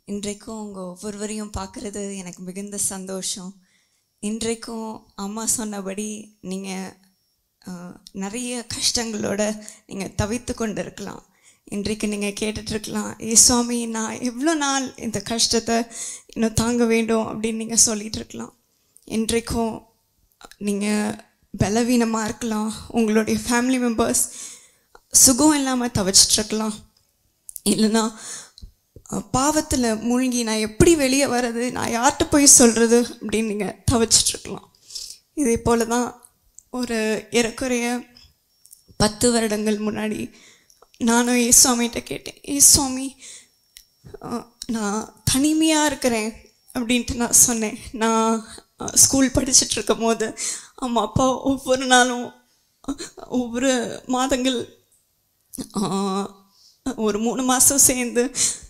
இன்றைக்கும் உங்கள் ஒவ்வொருவரையும் பார்க்குறது எனக்கு மிகுந்த சந்தோஷம் இன்றைக்கும் அம்மா சொன்னபடி நீங்கள் நிறைய கஷ்டங்களோட நீங்கள் தவித்து கொண்டு இருக்கலாம் இன்றைக்கு நீங்கள் கேட்டுட்ருக்கலாம் ஏ சுவாமி நான் எவ்வளோ நாள் இந்த கஷ்டத்தை இன்னும் தாங்க வேண்டும் அப்படின்னு நீங்கள் சொல்லிட்டு இருக்கலாம் இன்றைக்கும் நீங்கள் பலவீனமாக இருக்கலாம் உங்களுடைய ஃபேமிலி மெம்பர்ஸ் சுகம் இல்லாமல் தவிச்சிட்ருக்கலாம் இல்லைன்னா பாவத்தில் மூழ்கி நான் எப்படி வெளியே வர்றது நான் யார்கிட்ட போய் சொல்கிறது அப்படின்னு நீங்கள் தவிச்சிட்ருக்கலாம் இதே போல தான் ஒரு ஏறக்குறைய பத்து வருடங்கள் முன்னாடி நானும் ஏசுவாமிகிட்ட கேட்டேன் ஏசுவாமி அஹ், நான் தனிமையாக இருக்கிறேன் அப்படின்ட்டு நான் சொன்னேன் நான் ஸ்கூல் படிச்சுட்டு இருக்கும் போது அம்மா அப்பா ஒவ்வொரு நாளும் அஹ், ஒவ்வொரு மாதங்கள் ஆஹ், ஒரு மூணு மாதம் சேர்ந்து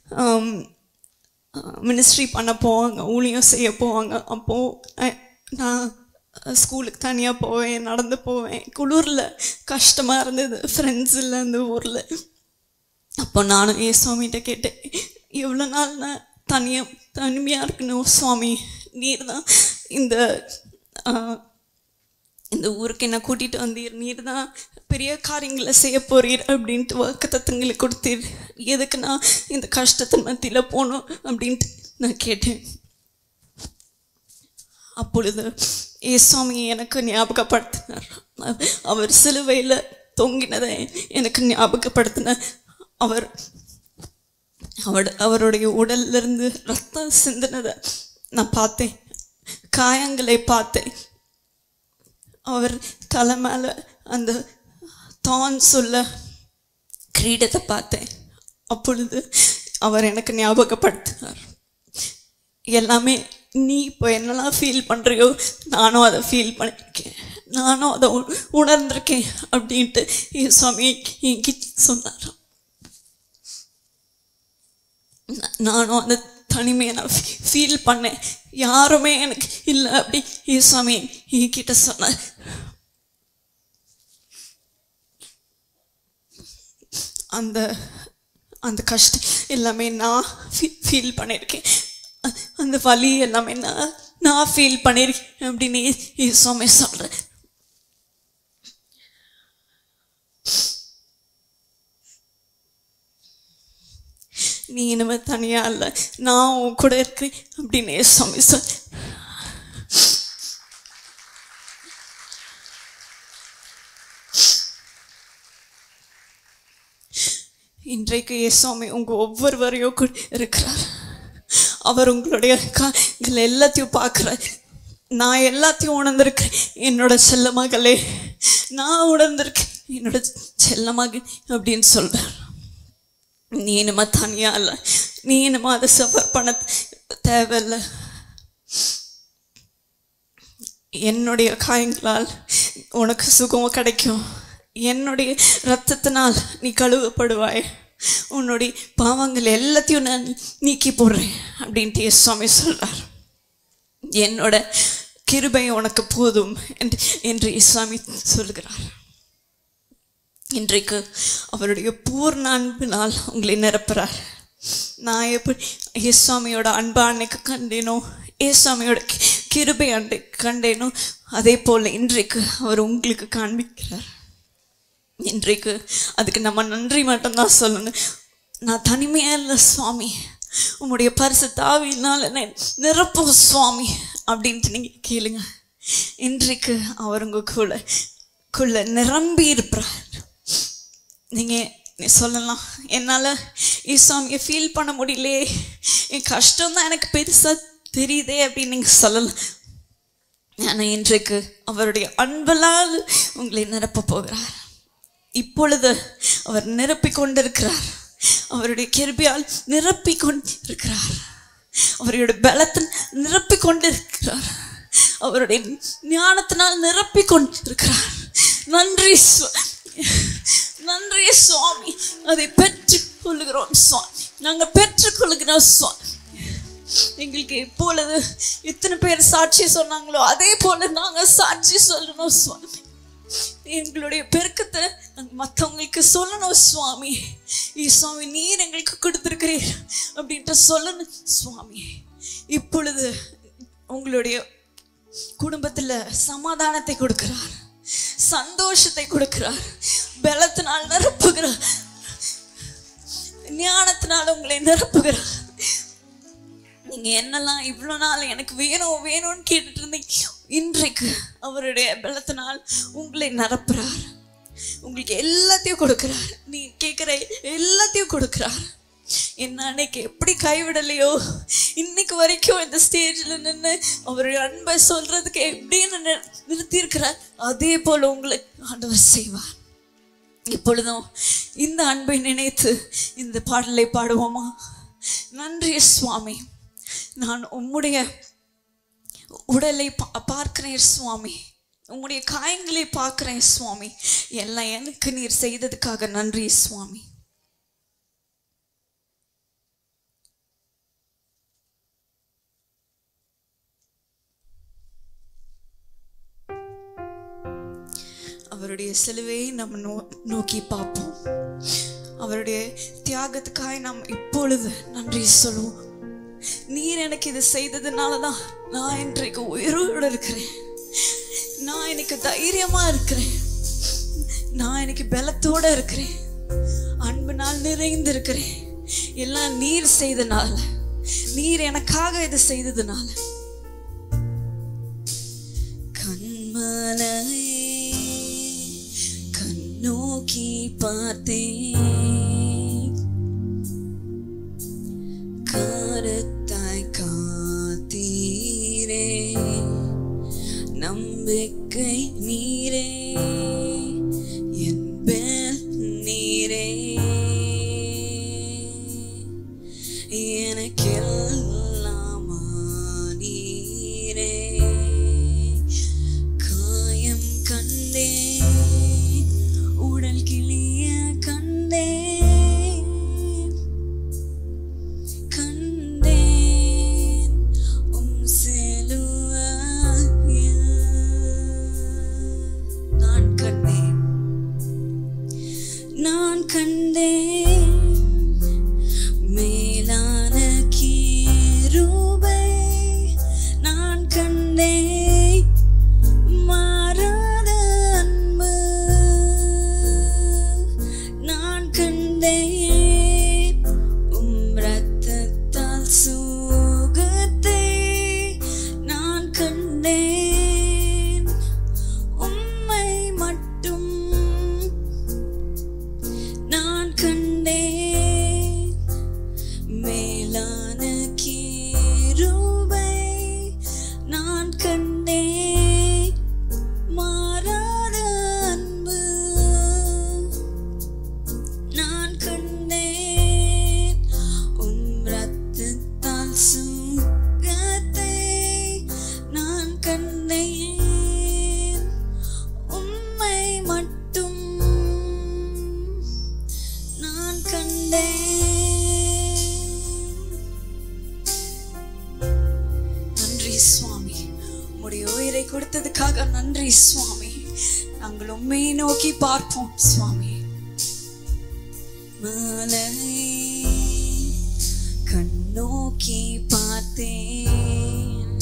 மினிஸ்ட்ரி பண்ண போவாங்க ஊழியம் செய்ய போவாங்க அப்போது நான் ஸ்கூலுக்கு தனியாக போவேன் நடந்து போவேன் குளிரில் கஷ்டமாக இருந்தது ஃப்ரெண்ட்ஸ் இல்லை அந்த ஊரில் அப்போ நானும் ஏ சுவாமிகிட்ட கேட்டேன் எவ்வளோ நாள் நான் தனியாக தனிமையாக இருக்கணும் சுவாமி நீர் தான் இந்த ஆஹ், இந்த ஊருக்கு என்ன கூட்டிகிட்டு வந்தீர் நீர் தான் பெரிய காரியங்களை செய்ய போறீர் அப்படின்ட்டு வாக்குத்தத்தங்களை கொடுத்தீர் எதுக்கு நான் இந்த கஷ்டத்தின் மத்தியில் போகணும் அப்படின்ட்டு நான் கேட்டேன் அப்பொழுது ஏசாமி எனக்கு ஞாபகப்படுத்தினார் அவர் சிலுவையில் தொங்கினதை எனக்கு ஞாபகப்படுத்தினார் அவர் அவட அவருடைய உடல்ல இருந்து ரத்தம் சிந்தினதை நான் பார்த்தேன் காயங்களை பார்த்தேன் அவர் தலை மேலே அந்த தான் சொல்ல கிரீடத்தை பார்த்தேன் அப்பொழுது அவர் எனக்கு ஞாபகப்படுத்தினார் எல்லாமே நீ இப்போ என்னெல்லாம் ஃபீல் பண்ணுறியோ நானும் அதை ஃபீல் பண்ணியிருக்கேன் நானும் அதை உ- உணர்ந்திருக்கேன் அப்படின்ட்டு என் சுவாமி என்கிட்ட சொன்னார் நா- நானும் அந்த தனிமையை நான் ஃபீல் பண்ணேன் யாருமே எனக்கு இல்லை அப்படி என் சுவாமி என்கிட்ட சொன்னார் அந்த அந்த கஷ்டம் எல்லாமே நான் ஃபீல் பண்ணியிருக்கேன் அ- அந்த வலி எல்லாமே நான் நான் ஃபீல் பண்ணியிருக்கேன் அப்படின்னு சுவாமி சொல்கிறேன் நீ இனிமே தனியா இல்லை நான் உன் கூட இருக்கேன் அப்படின்னு சுவாமி சொல் இன்றைக்கு இயேசுவாமி உங்க ஒவ்வொருவரையும் கூட இருக்கிறார் அவர் உங்களுடைய காரியங்கள் எல்லாத்தையும் பார்க்குறார் நான் எல்லாத்தையும் உணர்ந்திருக்கேன் என்னோட செல்ல மகளே நான் உணர்ந்திருக்கேன் என்னோட செல்ல மகன் அப்படின்னு சொல்றார் நீ இனிமே தனியா இல்லை நீ இனிமே அதை சஃபர் பண்ண தேவையில்லை என்னுடைய காயங்களால் உனக்கு சுகம் கிடைக்கும் என்னுடைய ரத்தத்தினால் நீ கழுவப்படுவாய் உன்னுடைய பாவங்கள் எல்லாத்தையும் நான் நீக்கி போடுறேன் அப்படின்ட்டு எஸ் சுவாமி சொல்றார் என்னோட கிருபை உனக்கு போதும் என்று என்று இஸ்லாமி சொல்கிறார் இன்றைக்கு அவருடைய பூர்ண அன்பினால் உங்களை நிரப்புறார் நான் எப்படி இயேசுவாமியோட அன்பை அன்னைக்கு கண்டேனோ இயேசுவாமியோட கி- கிருபை அன்றை கண்டேனோ அதே போல் இன்றைக்கு அவர் உங்களுக்கு காண்பிக்கிறார் இன்றைக்கு அதுக்கு நம்ம நன்றி மட்டும்தான் சொல்லணும் நான் தனிமையாக இல்லை சுவாமி உம்முடைய பரிசு தாவினால் என்னை நிரப்பும் சுவாமி அப்படின்ட்டு நீங்கள் கேளுங்க இன்றைக்கு அவர் உங்க கூட குள்ள நிரம்பி இருப்பார் நீங்கள் நீ சொல்லலாம் என்னால் ஈசாமியை ஃபீல் பண்ண முடியலையே என் கஷ்டம் தான் எனக்கு பெருசாக தெரியுதே அப்படின்னு நீங்கள் சொல்லலாம் ஆனால் இன்றைக்கு அவருடைய அன்பலால் உங்களை நிரப்ப போகிறார் இப்பொழுது அவர் நிரப்பிக் கொண்டிருக்கிறார் அவருடைய கிருபியால் நிரப்பிக் கொண்டிருக்கிறார் அவருடைய பலத்தில் நிரப்பிக் கொண்டிருக்கிறார் அவருடைய ஞானத்தினால் நிரப்பிக் கொண்டிருக்கிறார் நன்றி சுவா- நன்றி சுவாமி அதை பெற்றுக் கொள்கிறோம் சுவாமி நாங்கள் பெற்றுக் கொள்கிறோம் சுவாமி எங்களுக்கு எப்பொழுது இத்தனை பேர் சாட்சி சொன்னாங்களோ அதே போல நாங்க சாட்சி சொல்லணும் சுவாமி எங்களுடைய பெருக்கத்தை மற்றவங்களுக்கு சொல்லணும் சுவாமி ஈ சுவாமி நீர் எங்களுக்கு கொடுத்துருக்கிறீர் அப்படின்ட்டு சொல்லணும் சுவாமி இப்பொழுது உங்களுடைய குடும்பத்துல சமாதானத்தை கொடுக்கிறார் சந்தோஷத்தை கொடுக்கிறார் பலத்தினால் நிரப்புகிறார் ஞானத்தினால் உங்களை நிரப்புகிறார் நீங்க என்னெல்லாம் இவ்வளோ நாள் எனக்கு வேணும் வேணும்னு கேட்டுட்டு இருந்தீங்க இன்றைக்கு அவருடைய பலத்தினால் உங்களை நிரப்புறார் உங்களுக்கு எல்லாத்தையும் கொடுக்கிறார் நீ கேட்குற எல்லாத்தையும் கொடுக்கிறார் என்ன அன்னைக்கு எப்படி கைவிடலையோ இன்னைக்கு வரைக்கும் இந்த ஸ்டேஜில் நின்று அவருடைய அன்பை சொல்றதுக்கு எப்படின்னு நி- நிறுத்தியிருக்கிறார் அதே போல உங்களை ஆண்டவர் செய்வார் இப்பொழுதும் இந்த அன்பை நினைத்து இந்த பாடலை பாடுவோமா நன்றி சுவாமி நான் உம்முடைய உடலை பா- பார்க்கிறேன் சுவாமி உம்முடைய காயங்களை பார்க்கிறேன் சுவாமி எல்லாம் எனக்கு நீர் செய்ததுக்காக நன்றி சுவாமி அவருடைய சிலுவையை நம்ம நோ நோக்கி பார்ப்போம் அவருடைய தியாகத்துக்காய் நாம் இப்பொழுது நன்றி சொல்லுவோம் நீர் எனக்கு இது செய்ததுனால தான் நான் இன்றைக்கு உயிரோடு இருக்கிறேன் நான் எனக்கு தைரியமா இருக்கிறேன் நான் எனக்கு பலத்தோட இருக்கிறேன் அன்பினால் நிறைந்து இருக்கிறேன் எல்லாம் நீர் செய்தனால நீர் எனக்காக இது செய்ததுனால கண்மலையே கண்ணோக்கி பார்த்தேன் கருத்தாய் காத்தீரே நம்பிக்கை நீரே என் பேல் நீரே எனக்கெல்லாம் நீரே காயம் கண்டே உடல் கிளிய கண்டே கண்டேன் உம் சிலுவையில் நான் கண்டேன் நான் கண்டேன் மேலான கீருபை நான் கண்டேன் மாறாத அன்பு நான் கண்டேன் உம் ரத்தத்தால் சுகத்தை நான் கண்டேன் உம்மை மட்டும் நான் கண்டேன் மேலான கீருபை நான் கண்டேன் மாறாத அன்பு நான் கண்டேன் உம் ரத்தத்தால் சுகத்தை நான் கண்டேன் உம்மை மட்டும் நான் கண்டேன் நன்றி சுவாமி உம்முடைய உயிரை கொடுத்ததுக்காக நன்றி சுவாமி நாங்கள் உண்மை நோக்கி பார்ப்போம் சுவாமி மலை கண்ணோக்கி பார்த்தேன்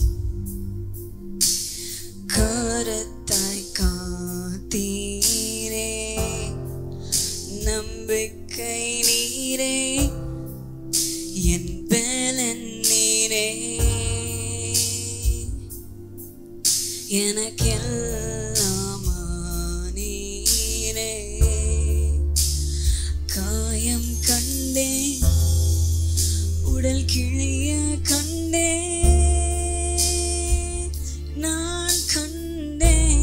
கரத்தாய் காத்தீரே நம்பிக்கை நீரே என் பலன் நீரே எனக்கெல்லாம் நீரே காயம் கண்டே உடல் கிழிய கண்டே நான் கண்டேன்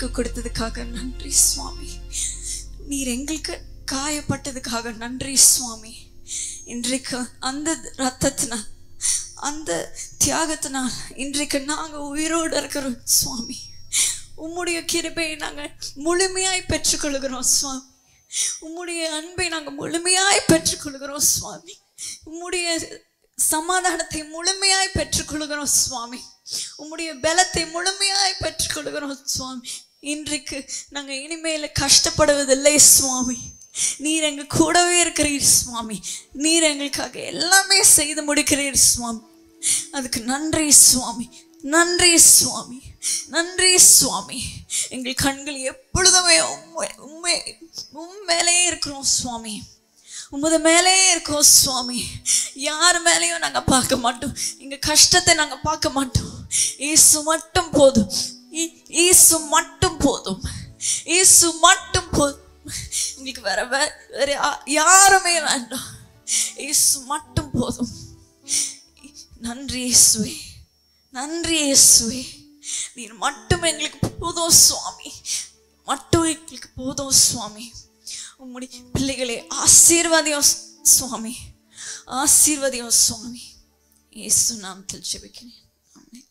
எங்களுக்கு கொடுத்ததுக்காக நன்றி சுவாமி நீர் எங்களுக்கு காயப்பட்டதுக்காக நன்றி சுவாமி இன்றைக்கு அந்த ரத்தத்தினால் அந்த தியாகத்தினால் இன்றைக்கு நாங்கள் உயிரோடு இருக்கிறோம் சுவாமி உம்முடைய கிருபையை நாங்கள் முழுமையாய் பெற்றுக்கொள்கிறோம் சுவாமி உம்முடைய அன்பை நாங்கள் முழுமையாய் பெற்றுக்கொள்கிறோம் சுவாமி உம்முடைய சமாதானத்தை முழுமையாய் பெற்றுக்கொள்கிறோம் சுவாமி உம்முடைய பலத்தை முழுமையாய் பெற்றுக்கொள்கிறோம் சுவாமி இன்றைக்கு நாங்கள் இனிமேல கஷ்டப்படுவதில்லை சுவாமி நீர் எங்க கூடவே இருக்கிறீர் சுவாமி நீர் எங்களுக்காக எல்லாமே செய்து முடிக்கிறீர் சுவாமி அதுக்கு நன்றி சுவாமி நன்றி சுவாமி நன்றி சுவாமி எங்கள் கண்கள் எப்பொழுதுமே உண்மை உண்மை உண்மையிலே இருக்கிறோம் சுவாமி உமது மேலே இருக்கோம் சுவாமி யார் மேலேயும் நாங்கள் பார்க்க மாட்டோம் எங்கள் கஷ்டத்தை நாங்கள் பார்க்க மாட்டோம் இயேசு மட்டும் போதும் இ- இயேசு மட்டும் போதும் இயேசு மட்டும் போதும் எங்களுக்கு வேற வே வேற யா- யாருமே வேண்டாம் இயேசு மட்டும் போதும் நன்றி இயேசுவே நன்றி இயேசுவே நீர் மட்டும் எங்களுக்கு போதும் சுவாமி மட்டும் எங்களுக்கு போதும் சுவாமி உம்முடைய பிள்ளைகளை ஆசீர்வாதியம் சுவாமி ஆசீர்வாதியம் சுவாமி இயேசு நாமத்தில் ஜெபிக்கிறேன் ஆமென்